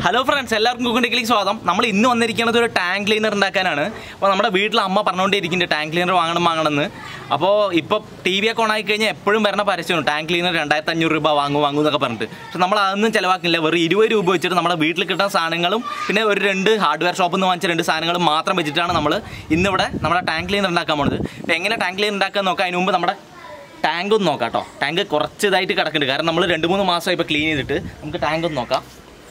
hello friends എല്ലാവർക്കും കുക്കുണ്ടിലേക്ക് സ്വാഗതം നമ്മൾ ഇന്ന് വന്നിരിക്കുന്നത് ഒരു ടാങ്ക് ക്ലീനർ ഉണ്ടാക്കാനാണ് അപ്പോൾ നമ്മുടെ വീട്ടിൽ അമ്മ പറഞ്ഞുകൊണ്ടിരിക്കുന്നുണ്ട് ടാങ്ക് ക്ലീനർ വാങ്ങണം വാങ്ങണമെന്ന് അപ്പോൾ ഇപ്പോൾ ടി വി ഒക്കെ ഓണാക്കി കഴിഞ്ഞാൽ എപ്പോഴും വരുന്ന പരസ്യമാണ് ടാങ്ക് ക്ലീനർ രണ്ടായിരത്തി അഞ്ഞൂറ് രൂപ വാങ്ങും വാങ്ങും എന്നൊക്കെ പറഞ്ഞിട്ട് പക്ഷെ നമ്മൾ അതൊന്നും ചിലവാക്കില്ല വെറും ഇരുപത് രൂപ വെച്ചിട്ട് നമ്മുടെ വീട്ടിൽ കിട്ടുന്ന സാധനങ്ങളും പിന്നെ ഒരു രണ്ട് ഹാർഡ്വെയർ ഷോപ്പിൽ നിന്ന് വാങ്ങിച്ച രണ്ട് സാധനങ്ങളും മാത്രം വെച്ചിട്ടാണ് നമ്മൾ ഇന്നിവിടെ നമ്മുടെ ടാങ്ക് ക്ലീനർ ഉണ്ടാക്കാൻ പോകുന്നത് അപ്പോൾ എങ്ങനെ ടാങ്ക് ക്ലീനർ ഉണ്ടാക്കാൻ നോക്കാം അതിന് മുമ്പ് നമ്മുടെ ടാങ്ക് ഒന്ന് നോക്കാം കേട്ടോ ടാങ്ക് കുറച്ച് ഇതായിട്ട് കിടക്കുന്നുണ്ട് കാരണം നമ്മൾ രണ്ട് മൂന്ന് മാസമായി ഇപ്പോൾ ക്ലീൻ ചെയ്തിട്ട് നമുക്ക് ടാങ്ക് ഒന്ന് നോക്കാം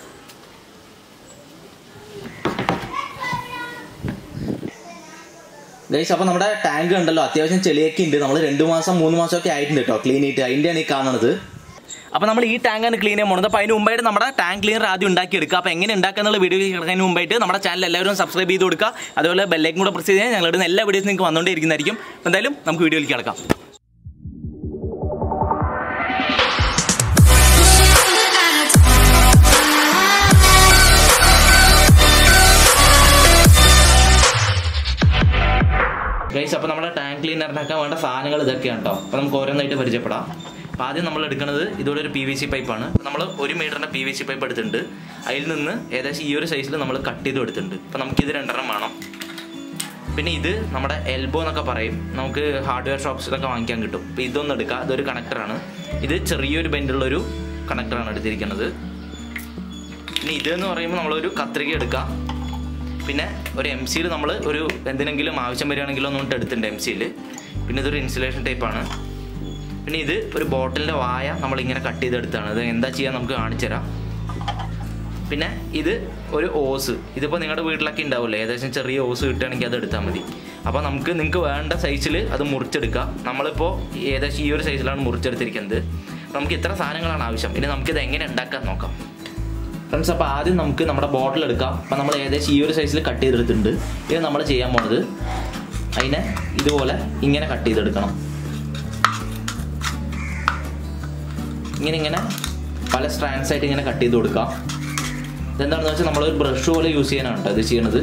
ഗൈസ് അപ്പോൾ നമ്മുടെ ടാങ്ക് ഉണ്ടല്ലോ അത്യാവശ്യം ചെളിയൊക്കെ ഉണ്ട് നമ്മൾ രണ്ട് മാസം മൂന്ന് മാസമൊക്കെ ആയിട്ടുണ്ട് കേട്ടോ ക്ലീൻ ചെയ്തിട്ട് അതിൻ്റെയാണ് ഈ കാണുന്നത് അപ്പോൾ നമ്മൾ ഈ ടാങ്കാണ് ക്ലീൻ ചെയ്യാൻ പോകുന്നത് അപ്പോൾ അതിന് മുമ്പായിട്ട് നമ്മുടെ ടാങ്ക് ക്ലീനർ ആദ്യം ഉണ്ടാക്കി എടുക്കുക അപ്പോൾ എങ്ങനെ ഉണ്ടാക്കുക എന്നുള്ള വീഡിയോ കിടക്കുന്നതിന് മുമ്പായിട്ട് നമ്മുടെ ചാനൽ എല്ലാവരും സബ്സ്ക്രൈബ് ചെയ്ത് കൊടുക്കുക അതുപോലെ ബെല്ലൈക്കും കൂടെ പ്രസ് ചെയ്താൽ ഞങ്ങളുടെ എല്ലാ വീഡിയോസും നിങ്ങൾക്ക് വന്നുകൊണ്ടിരിക്കുന്നതായിരിക്കും അപ്പോൾ എന്തായാലും നമുക്ക് വീഡിയോയിലേക്ക് കിടക്കാം ഗൈസ് അപ്പോൾ നമ്മുടെ ടാങ്ക് ക്ലീനറിനൊക്കെ വേണ്ട സാധനങ്ങൾ ഇതൊക്കെയാണ് കേട്ടോ അപ്പോൾ നമുക്ക് ഓരോന്നായിട്ട് പരിചയപ്പെടാം അപ്പോൾ ആദ്യം നമ്മൾ എടുക്കുന്നത് ഇതുപോലെ ഒരു പി വി സി പൈപ്പാണ് നമ്മൾ ഒരു മീറ്ററിൻ്റെ പി വി സി പൈപ്പ് എടുത്തിട്ടുണ്ട് അതിൽ നിന്ന് ഏകദേശം ഈ ഒരു സൈസിൽ നമ്മൾ കട്ട് ചെയ്ത് എടുത്തിട്ടുണ്ട് അപ്പോൾ നമുക്ക് ഇത് രണ്ടെണ്ണം വേണം പിന്നെ ഇത് നമ്മുടെ എൽബോ എന്നൊക്കെ പറയും നമുക്ക് ഹാർഡ്വെയർ ഷോപ്സിലൊക്കെ വാങ്ങിക്കാൻ കിട്ടും അപ്പോൾ ഇതൊന്നും എടുക്കുക ഇതൊരു കണക്ടറാണ് ഇത് ചെറിയൊരു ബെൻഡുള്ളൊരു കണക്ടറാണ് എടുത്തിരിക്കുന്നത് പിന്നെ ഇത് എന്ന് പറയുമ്പോൾ നമ്മളൊരു കത്രിക എടുക്കുക പിന്നെ ഒരു എം സിയിൽ നമ്മൾ ഒരു എന്തിനെങ്കിലും ആവശ്യം വരികയാണെങ്കിലും ഒന്നും എടുത്തിട്ടുണ്ട് എം സിയിൽ പിന്നെ ഇതൊരു ഇൻസുലേഷൻ ടൈപ്പാണ് പിന്നെ ഇത് ഒരു ബോട്ടിലിൻ്റെ വായ നമ്മളിങ്ങനെ കട്ട് ചെയ്തെടുത്താണ് ഇത് എന്താ ചെയ്യാൻ നമുക്ക് കാണിച്ചു തരാം പിന്നെ ഇത് ഒരു ഓസ് ഇതിപ്പോൾ നിങ്ങളുടെ വീട്ടിലൊക്കെ ഉണ്ടാവില്ലേ ഏകദേശം ചെറിയ ഓസ് കിട്ടുകയാണെങ്കിൽ അത് എടുത്താൽ മതി അപ്പോൾ നമുക്ക് നിങ്ങൾക്ക് വേണ്ട സൈസിൽ അത് മുറിച്ചെടുക്കാം നമ്മളിപ്പോൾ ഏകദേശം ഈ ഒരു സൈസിലാണ് മുറിച്ചെടുത്തിരിക്കുന്നത് നമുക്ക് ഇത്ര സാധനങ്ങളാണ് ആവശ്യം ഇനി നമുക്കിത് എങ്ങനെ ഉണ്ടാക്കാൻ നോക്കാം ഫ്രണ്ട്സ് അപ്പോൾ ആദ്യം നമുക്ക് നമ്മുടെ ബോട്ടിൽ എടുക്കാം അപ്പോൾ നമ്മൾ ഏകദേശം ഈ ഒരു സൈസിൽ കട്ട് ചെയ്തെടുത്തിട്ടുണ്ട് ഇത് നമ്മൾ ചെയ്യാൻ പോണത് അതിനെ ഇതുപോലെ ഇങ്ങനെ കട്ട് ചെയ്തെടുക്കണം ഇങ്ങനെ ഇങ്ങനെ പല സ്ട്രാൻഡ്സ് ആയിട്ട് ഇങ്ങനെ കട്ട് ചെയ്ത് കൊടുക്കാം ഇതെന്താണെന്ന് വെച്ചാൽ നമ്മളൊരു ബ്രഷ് പോലെ യൂസ് ചെയ്യാനാണ് കേട്ടോ ഇത് ചെയ്യണത്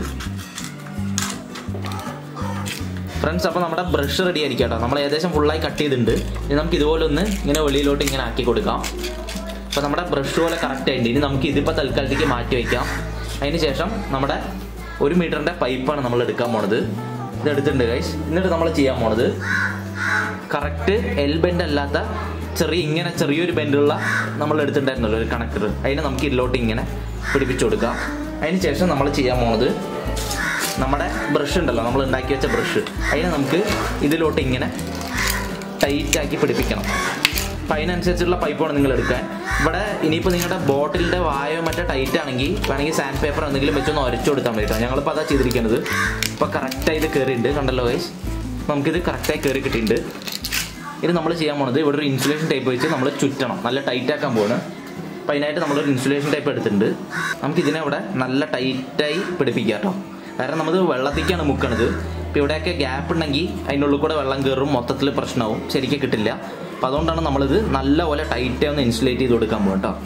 ഫ്രണ്ട്സ് അപ്പോൾ നമ്മുടെ ബ്രഷ് റെഡി ആയിരിക്കും കേട്ടോ നമ്മൾ ഏകദേശം ഫുള്ളായി കട്ട് ചെയ്തിട്ടുണ്ട് ഇനി നമുക്ക് ഇതുപോലെ ഒന്ന് ഇങ്ങനെ വെളിയിലോട്ട് ഇങ്ങനെ ആക്കി കൊടുക്കാം അപ്പോൾ നമ്മുടെ ബ്രഷ് പോലെ കറക്റ്റ് ആയിട്ട് ഇനി നമുക്ക് ഇതിപ്പോൾ തൽക്കാലത്തേക്ക് മാറ്റി വയ്ക്കാം അതിന് ശേഷം നമ്മുടെ ഒരു മീറ്ററിൻ്റെ പൈപ്പാണ് നമ്മൾ എടുക്കാൻ പോണത് ഇത് എടുത്തിട്ടുണ്ട് ഗൈസ് എന്നിട്ട് നമ്മൾ ചെയ്യാൻ പോണത് കറക്റ്റ് എൽ ബെൻഡ് അല്ലാത്ത ചെറിയ ഇങ്ങനെ ചെറിയൊരു ബെൻഡുള്ള നമ്മൾ എടുത്തിട്ടുണ്ടായിരുന്നല്ലോ ഒരു കണക്ടർ അതിനെ നമുക്ക് ഇതിലോട്ട് ഇങ്ങനെ പിടിപ്പിച്ചു കൊടുക്കാം അതിന് ശേഷം നമ്മൾ ചെയ്യാൻ പോണത് നമ്മുടെ ബ്രഷ് ഉണ്ടല്ലോ നമ്മൾ ഉണ്ടാക്കി വെച്ച ബ്രഷ് അതിനെ നമുക്ക് ഇതിലോട്ട് ഇങ്ങനെ ടൈറ്റാക്കി പിടിപ്പിക്കണം അപ്പം അതിനനുസരിച്ചുള്ള പൈപ്പാണ് നിങ്ങൾ എടുക്കാൻ ഇവിടെ ഇനിയിപ്പോൾ നിങ്ങളുടെ ബോട്ടിലിൻ്റെ വായോ മറ്റേ ടൈറ്റ് ആണെങ്കിൽ വേണമെങ്കിൽ സാൻഡ് പേപ്പർ എന്തെങ്കിലും വെച്ചൊന്ന് ഉരച്ചു കൊടുത്താൽ മതി കേട്ടോ ഞങ്ങളിപ്പോൾ അതാ ചെയ്തിരിക്കുന്നത് ഇപ്പോൾ കറക്റ്റായി ഇത് കയറിയിട്ടുണ്ട് കണ്ടല്ലോ വൈസ് നമുക്കിത് കറക്റ്റായി കയറി കിട്ടിയിട്ടുണ്ട് ഇത് നമ്മൾ ചെയ്യാൻ പോണത് ഇവിടെ ഒരു ഇൻസുലേഷൻ ടൈപ്പ് വെച്ച് നമ്മൾ ചുറ്റണം നല്ല ടൈറ്റ് ആക്കാൻ പോവാണ് അപ്പം അതിനായിട്ട് നമ്മളൊരു ഇൻസുലേഷൻ ടൈപ്പ് എടുത്തിട്ടുണ്ട് നമുക്ക് ഇതിനെ ഇവിടെ നല്ല ടൈറ്റായി പിടിപ്പിക്കാം കേട്ടോ കാരണം നമ്മൾ വെള്ളത്തേക്കാണ് മുക്കണത് ഇപ്പോൾ ഇവിടെയൊക്കെ ഗ്യാപ്പ് ഉണ്ടെങ്കിൽ അതിൻ്റെ ഉള്ളിൽ കൂടെ വെള്ളം കയറും മൊത്തത്തിൽ പ്രശ്നമാവും ശരിക്കും കിട്ടില്ല അപ്പോൾ അതുകൊണ്ടാണ് നമ്മളിത് നല്ലപോലെ ടൈറ്റായി ഒന്ന് ഇൻസുലേറ്റ് ചെയ്ത് കൊടുക്കാൻ പോകും കേട്ടോ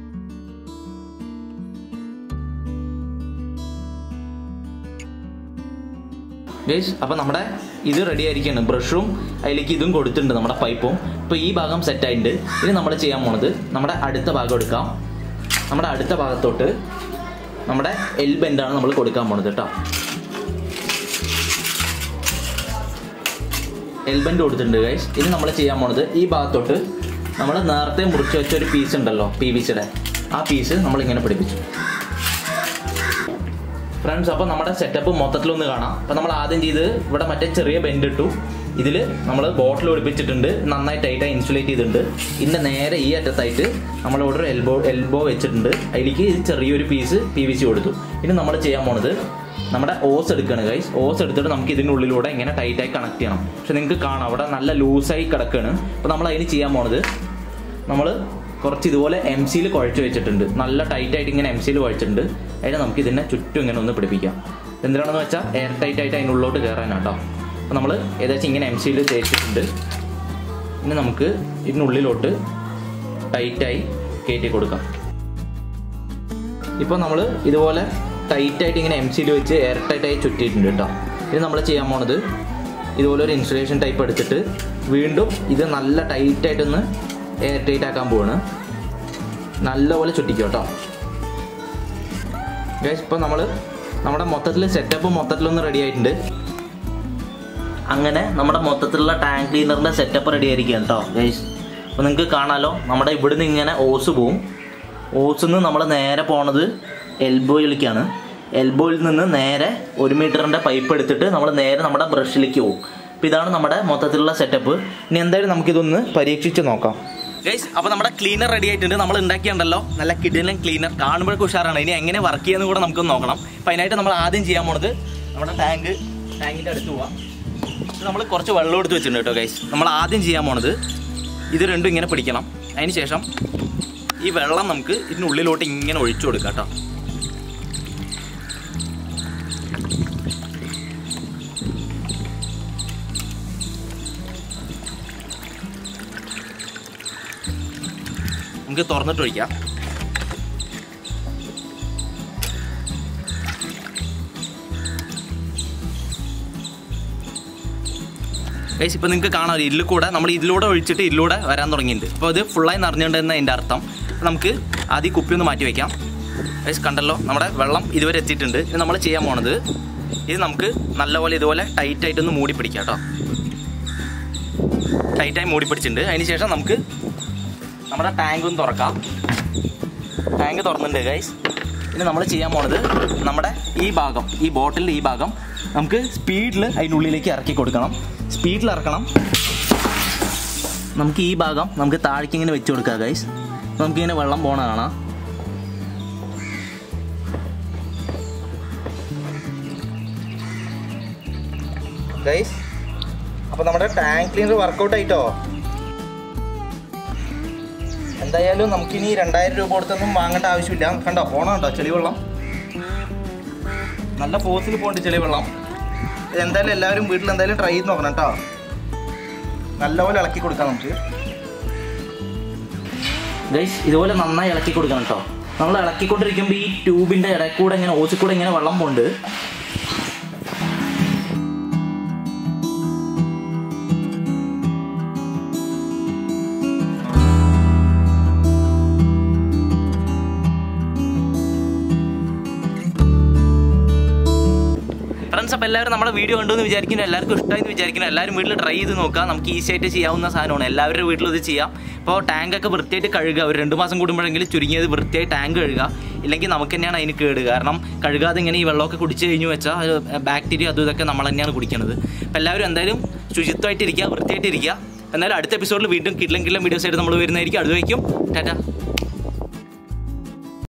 ഗേസ് അപ്പോൾ നമ്മുടെ ഇത് റെഡി ആയിരിക്കുകയാണ് ബ്രഷും അതിലേക്ക് ഇതും കൊടുത്തിട്ടുണ്ട് നമ്മുടെ പൈപ്പും ഇപ്പോൾ ഈ ഭാഗം സെറ്റ് ആയിട്ടുണ്ട് ഇനി നമ്മൾ ചെയ്യാൻ പോണത് നമ്മുടെ അടുത്ത ഭാഗം എടുക്കാം നമ്മുടെ അടുത്ത ഭാഗത്തോട്ട് നമ്മുടെ എൽ ബെൻഡാണ് നമ്മൾ കൊടുക്കാൻ പോണത് കേട്ടോ എൽ ബെൻഡ് കൊടുത്തിട്ടുണ്ട് ഗൈസ് ഇനി നമ്മൾ ചെയ്യാൻ പോണത് ഈ ഭാഗത്തോട്ട് നമ്മൾ നേരത്തെ മുറിച്ച് വെച്ച ഒരു പീസ് ഉണ്ടല്ലോ പി വി സിയുടെ ആ പീസ് നമ്മൾ ഇങ്ങനെ പിടിപ്പിച്ചു ഫ്രണ്ട്സ് അപ്പോൾ നമ്മുടെ സെറ്റപ്പ് മൊത്തത്തിലൊന്ന് കാണാം അപ്പോൾ നമ്മൾ ആദ്യം ചെയ്ത് ഇവിടെ മറ്റേ ചെറിയ ബെൻഡ് ഇട്ടു ഇതിൽ നമ്മൾ ബോട്ടിൽ ഒളിപ്പിച്ചിട്ടുണ്ട് നന്നായി ടൈറ്റായി ഇൻസുലേറ്റ് ചെയ്തിട്ടുണ്ട് ഇതിൻ്റെ നേരെ ഈ അറ്റത്തായിട്ട് നമ്മൾ ഇവിടെ ഒരു എൽബോ എൽബോ വെച്ചിട്ടുണ്ട് അതിലേക്ക് ഇത് ചെറിയൊരു പീസ് പി വി സി കൊടുത്തു ഇനി നമ്മൾ ചെയ്യാൻ പോണത് നമ്മുടെ ഓസ് എടുക്കുകയാണ് ഗൈസ് ഓസ് എടുത്തിട്ട് നമുക്ക് ഇതിൻ്റെ ഉള്ളിലൂടെ ഇങ്ങനെ ടൈറ്റായി കണക്ട് ചെയ്യണം പക്ഷെ നിങ്ങൾക്ക് കാണാം അവിടെ നല്ല ലൂസായി കിടക്കുകയാണ് അപ്പോൾ നമ്മൾ അതിന് ചെയ്യാൻ പോണത് നമ്മൾ കുറച്ച് ഇതുപോലെ എം സിയിൽ കുഴച്ച് വെച്ചിട്ടുണ്ട് നല്ല ടൈറ്റ് ആയിട്ട് ഇങ്ങനെ എം സിയിൽ കുഴച്ചിട്ടുണ്ട് അതിനെ നമുക്ക് ഇതിനെ ചുറ്റും ഇങ്ങനെ ഒന്ന് പിടിപ്പിക്കാം എന്തിനാണെന്ന് വെച്ചാൽ എയർ ടൈറ്റ് ആയിട്ട് അതിൻ്റെ ഉള്ളിലോട്ട് കയറാനാട്ടോ അപ്പോൾ നമ്മൾ ഏകദേശം ഇങ്ങനെ എം സിയിൽ തേച്ചിട്ടുണ്ട് ഇനി നമുക്ക് ഇതിനുള്ളിലോട്ട് ടൈറ്റായി കയറ്റി കൊടുക്കാം ഇപ്പോൾ നമ്മൾ ഇതുപോലെ ടൈറ്റായിട്ട് ഇങ്ങനെ എം സിയിൽ വെച്ച് എയർ ടൈറ്റായി ചുറ്റിയിട്ടുണ്ട് കേട്ടോ ഇനി നമ്മൾ ചെയ്യാൻ പോണത് ഇതുപോലെ ഒരു ഇൻസുലേഷൻ ടൈപ്പ് എടുത്തിട്ട് വീണ്ടും ഇത് നല്ല ടൈറ്റായിട്ടൊന്ന് എയർ ടൈറ്റ് ആക്കാൻ പോവാണ് നല്ലപോലെ ചുറ്റിക്കും കേട്ടോ ഗൈസ് ഇപ്പോൾ നമ്മൾ നമ്മുടെ മൊത്തത്തിൽ സെറ്റപ്പ് മൊത്തത്തിലൊന്ന് റെഡി ആയിട്ടുണ്ട് അങ്ങനെ നമ്മുടെ മൊത്തത്തിലുള്ള ടാങ്ക് ക്ലീനറിൻ്റെ സെറ്റപ്പ് റെഡി ആയിരിക്കുകയാണ് കേട്ടോ ഗൈസ് അപ്പോൾ നിങ്ങൾക്ക് കാണാലോ നമ്മുടെ ഇവിടുന്ന് ഇങ്ങനെ ഓസ് പോവും ഓസിൽ നിന്ന് നമ്മൾ നേരെ പോണത് എൽബോയിലേക്കാണ് എൽബോയിൽ നിന്ന് നേരെ ഒരു മീറ്ററിൻ്റെ പൈപ്പ് എടുത്തിട്ട് നമ്മൾ നേരെ നമ്മുടെ ബ്രഷിലേക്ക് പോകും അപ്പോൾ ഇതാണ് നമ്മുടെ മൊത്തത്തിലുള്ള സെറ്റപ്പ് ഇനി എന്തായാലും നമുക്കിതൊന്ന് പരീക്ഷിച്ച് നോക്കാം ഗൈസ് അപ്പോൾ നമ്മുടെ ക്ലീനർ റെഡി ആയിട്ടുണ്ട് നമ്മൾ ഉണ്ടാക്കിയുണ്ടല്ലോ നല്ല കിടിലൻ ക്ലീനർ കാണുമ്പോഴേക്കും ഉഷാറാണ് ഇനി എങ്ങനെ വർക്ക് ചെയ്യുന്ന കൂടെ നമുക്കൊന്ന് നോക്കണം അപ്പോൾ അതിനായിട്ട് നമ്മൾ ആദ്യം ചെയ്യാൻ പോണത് നമ്മുടെ ടാങ്ക് ടാങ്കിൻ്റെ അടുത്ത് പോവാം നമ്മൾ കുറച്ച് വെള്ളം എടുത്ത് വെച്ചിട്ടുണ്ട് കേട്ടോ ഗൈസ് നമ്മൾ ആദ്യം ചെയ്യാൻ പോണത് ഇത് രണ്ടും ഇങ്ങനെ പിടിക്കണം അതിന് ശേഷം ഈ വെള്ളം നമുക്ക് ഇതിനുള്ളിലോട്ട് ഇങ്ങനെ ഒഴിച്ചു കൊടുക്കാം കേട്ടോ നമുക്ക് തുറന്നിട്ട് ഒഴിക്കാം ഗൈസ് ഇപ്പോൾ നിങ്ങൾക്ക് കാണാം ഇതിൽ കൂടെ നമ്മൾ ഇതിലൂടെ ഒഴിച്ചിട്ട് ഇതിലൂടെ വരാൻ തുടങ്ങിയിട്ടുണ്ട് അപ്പോൾ ഇത് ഫുള്ളായി നിറഞ്ഞുകൊണ്ടെന്ന് അതിൻ്റെ അർത്ഥം നമുക്ക് ആദ്യം കുപ്പി ഒന്ന് മാറ്റി വയ്ക്കാം ഗൈസ് കണ്ടല്ലോ നമ്മുടെ വെള്ളം ഇതുവരെ എത്തിയിട്ടുണ്ട് ഇത് നമ്മൾ ചെയ്യാൻ പോണത് ഇത് നമുക്ക് നല്ലപോലെ ഇതുപോലെ ടൈറ്റായിട്ടൊന്ന് മൂടി പിടിക്കാം കേട്ടോ ടൈറ്റായി മൂടി പിടിച്ചിട്ടുണ്ട് അതിന് ശേഷം നമുക്ക് നമ്മുടെ ടാങ്ക് ഒന്ന് തുറക്കാം ടാങ്ക് തുറന്നിട്ടുണ്ട് ഗൈസ് ഇനി നമ്മൾ ചെയ്യാൻ പോണത് നമ്മുടെ ഈ ഭാഗം ഈ ബോട്ടിലിൻ്റെ ഈ ഭാഗം നമുക്ക് സ്പീഡിൽ അതിനുള്ളിലേക്ക് ഇറക്കി കൊടുക്കണം സ്പീഡിൽ ഇറക്കണം നമുക്ക് ഈ ഭാഗം നമുക്ക് താഴേക്ക് ഇങ്ങനെ വെച്ച് കൊടുക്കാം ഗൈസ് നമുക്കിങ്ങനെ വെള്ളം പോണ കാണാം ഗൈസ് അപ്പോൾ നമ്മുടെ ടാങ്ക് ക്ലീനർ വർക്കൗട്ട് ആയിട്ടോ എന്തായാലും നമുക്കിനി രണ്ടായിരം രൂപ കൊടുത്തൊന്നും വാങ്ങേണ്ട ആവശ്യമില്ല കണ്ടോ പോണം കേട്ടോ ചെളി വെള്ളം നല്ല ഫോഴ്സിൽ പോകണ്ട് ചെളി വെള്ളം ഇത് എന്തായാലും എല്ലാവരും വീട്ടിൽ എന്തായാലും ട്രൈ ചെയ്ത് നോക്കണം കേട്ടോ നല്ലപോലെ ഇളക്കി കൊടുക്കാം നമുക്ക് ഗൈസ് ഇതുപോലെ നന്നായി ഇളക്കി കൊടുക്കണം കേട്ടോ നമ്മൾ ഇളക്കിക്കൊണ്ടിരിക്കുമ്പോൾ ഈ ട്യൂബിൻ്റെ ഇടയിൽ കൂടെ ഇങ്ങനെ ഓസിൽ കൂടെ ഇങ്ങനെ വെള്ളം പോകുന്നുണ്ട് ഫ്രണ്ട്സ് അപ്പോൾ എല്ലാവരും നമ്മുടെ വീഡിയോ കണ്ടെന്ന് വിചാരിക്കുന്നു എല്ലാവർക്കും ഇഷ്ടമായി എന്ന് വിചാരിക്കുന്നു എല്ലാവരും വീട്ടിൽ ട്രൈ ചെയ്ത് നോക്കാം നമുക്ക് ഈസി ആയിട്ട് ചെയ്യാവുന്ന സാധനമാണ് എല്ലാവരുടെ വീട്ടിലും ഇത് ചെയ്യാം ഇപ്പോൾ ടാങ്കൊക്കെ വൃത്തിയായിട്ട് കഴുകുക ഒരു രണ്ട് മാസം കൂടുമ്പോഴെങ്കിലും ചുരുങ്ങിയത് വൃത്തിയായി ടാങ്ക് കഴുകുക ഇല്ലെങ്കിൽ നമുക്ക് തന്നെയാണ് അതിന് കേട് കാരണം കഴുകാതെ ഇങ്ങനെ ഈ വെള്ളമൊക്കെ കുടിച്ച് കഴിഞ്ഞു വെച്ചാൽ ബാക്ടീരിയ അതും ഇതൊക്കെ നമ്മൾ തന്നെയാണ് കുടിക്കുന്നത് അപ്പോൾ എല്ലാവരും എന്തായാലും ശുചിത്വമായിട്ടിരിക്കുക വൃത്തിയായിട്ടിരിക്കുക എന്നാലും അടുത്ത എപ്പിസോഡിൽ വീണ്ടും കിഡ്ലം കിഡ്ലം വീഡിയോസ് ആയിട്ട് നമ്മൾ വരുന്നതായിരിക്കും അത് വയ്ക്കും ടാറ്റ